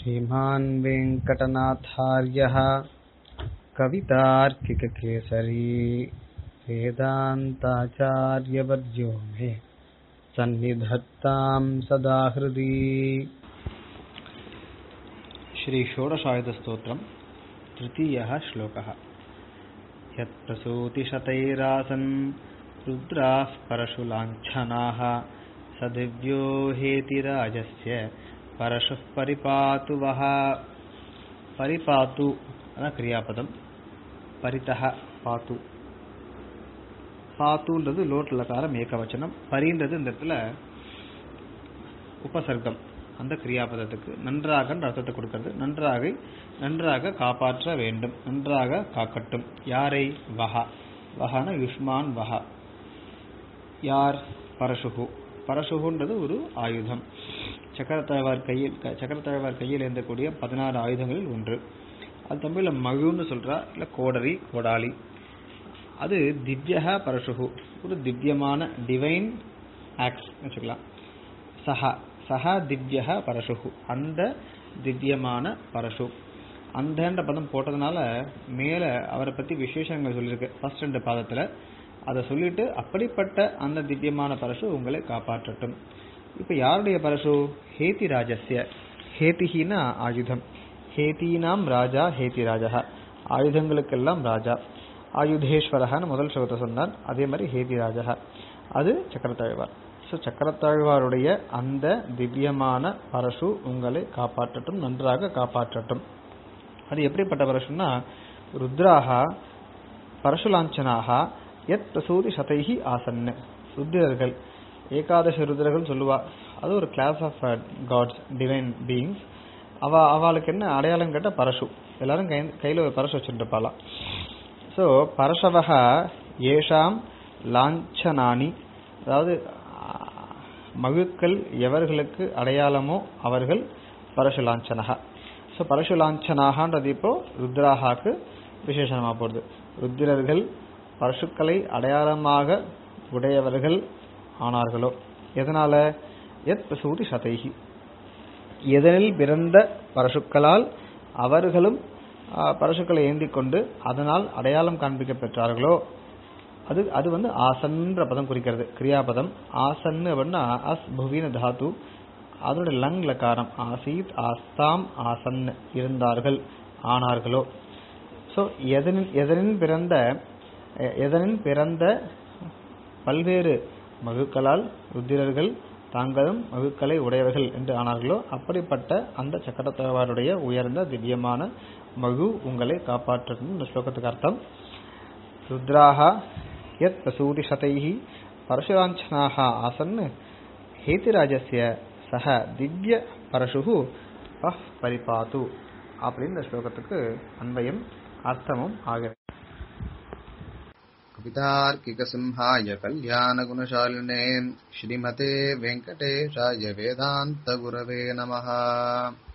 श्रीमान् वेङ्कटनाथार्यः कवितार्किककेसरी वेदान्ताचार्यवर्यो मे सन्निधत्तां सदा हृदि श्रीषोडशायुधस्तोत्रम् तृतीयः श्लोकः यत्प्रसूतिशतैरासन् रुद्राः परशुलाञ्छनाः स दिव्यो हेतिराजस्य परशुः परिपातु वः परिपातु அதான் கிரியாபதம் பரிதः பாத்து பாத்துன்றது லோட் லகாரம் ஏகவச்சனம் பரின்றது இந்த இடத்துல உபசர்க்கம் அந்த கிரியாபதத்துக்கு நன்றாக அர்த்தத்தை கொடுக்கிறது நன்றாக நன்றாக காப்பாற்ற வேண்டும் நன்றாக காக்கட்டும் யாரை வஹா வஹான யுஷ்மான் வஹா யார் பரசுகு பரசுகுன்றது ஒரு ஆயுதம் சக்கரத்தழவார் கையில் சக்கரத்தழவார் கையில் ஏந்தக்கூடிய பதினாறு ஆயுதங்களில் ஒன்று அது தமிழில் மகுன்னு சொல்றா இல்லை கோடரி கோடாலி அது திவ்யக பரசுகு ஒரு திவ்யமான டிவைன் ஆக்ஸ் வச்சுக்கலாம் சஹா சஹா திவ்யக பரசுகு அந்த திவ்யமான பரசு அந்தன்ற பதம் போட்டதுனால மேலே அவரை பற்றி விசேஷங்கள் சொல்லியிருக்கு ஃபர்ஸ்ட் ரெண்டு பாதத்தில் அதை சொல்லிட்டு அப்படிப்பட்ட அந்த திவ்யமான பரசு உங்களை காப்பாற்றட்டும் இப்போ யாருடைய பரசு ஹேதி ராஜஸ்ய ஹேதிஹினா ஆயுதம் ஹேதீனாம் ராஜா ஹேதி ராஜா ஆயுதங்களுக்கெல்லாம் ராஜா ஆயுதேஸ்வரகான்னு முதல் ஸ்லோகத்தை சொன்னார் அதே மாதிரி ஹேதி ராஜா அது சக்கரத்தாழ்வார் ஸோ சக்கரத்தாழ்வாருடைய அந்த திவ்யமான பரசு உங்களை காப்பாற்றட்டும் நன்றாக காப்பாற்றட்டும் அது எப்படிப்பட்ட பரசுன்னா ருத்ராகா பரசுலாஞ்சனாக எத் பிரசூதி சதைஹி ஆசன்னு ருத்ரர்கள் ஏகாதச ருத்ரர்கள் சொல்லுவா அது ஒரு class of gods divine beings அவ அவளுக்கு என்ன அடையாளம் கேட்ட பரசு எல்லாரும் கை கையில் ஒரு பரசு வச்சுருப்பாளாம் ஸோ பரசவக ஏஷாம் லாஞ்சனானி அதாவது மகுக்கள் எவர்களுக்கு அடையாளமோ அவர்கள் பரசு லாஞ்சனகா ஸோ பரசு லாஞ்சனாகன்றது இப்போ ருத்ராகாக்கு விசேஷமாக போகிறது ருத்ரர்கள் பரசுக்களை அடையாளமாக உடையவர்கள் ஆனார்களோ எதனால எத் பிரசூதி சதைகி எதனில் பிறந்த பரசுக்களால் அவர்களும் பரசுக்களை ஏந்தி கொண்டு அதனால் அடையாளம் காண்பிக்க பெற்றார்களோ அது அது வந்து ஆசன்ற பதம் குறிக்கிறது கிரியாபதம் ஆசன்னு அப்படின்னா அஸ் புவின தாத்து அதனுடைய லங் லக்காரம் ஆசீத் ஆஸ்தாம் ஆசன் இருந்தார்கள் ஆனார்களோ ஸோ எதனின் எதனின் பிறந்த எதனின் பிறந்த பல்வேறு மகுக்களால் ருத்திரர்கள் தாங்களும் மகுக்களை உடையவர்கள் என்று ஆனார்களோ அப்படிப்பட்ட அந்த சக்கரத்தவாருடைய உயர்ந்த திவ்யமான மகு உங்களை காப்பாற்றணும் இந்த ஸ்லோகத்துக்கு அர்த்தம் ருத்ராக யத் பிரசூதி சதைஹி பரசுராஞ்சனாக ஆசன் ஹேதிராஜஸ்ய சக திவ்ய பரசுகு பஹ் பரிபாத்து அப்படின்னு இந்த ஸ்லோகத்துக்கு அன்வயம் அர்த்தமும் ஆகிறது कवितार्किकसिंहाय कल्याणगुणशालिने श्रीमते वेङ्कटेशाय वेदान्तगुरवे नमः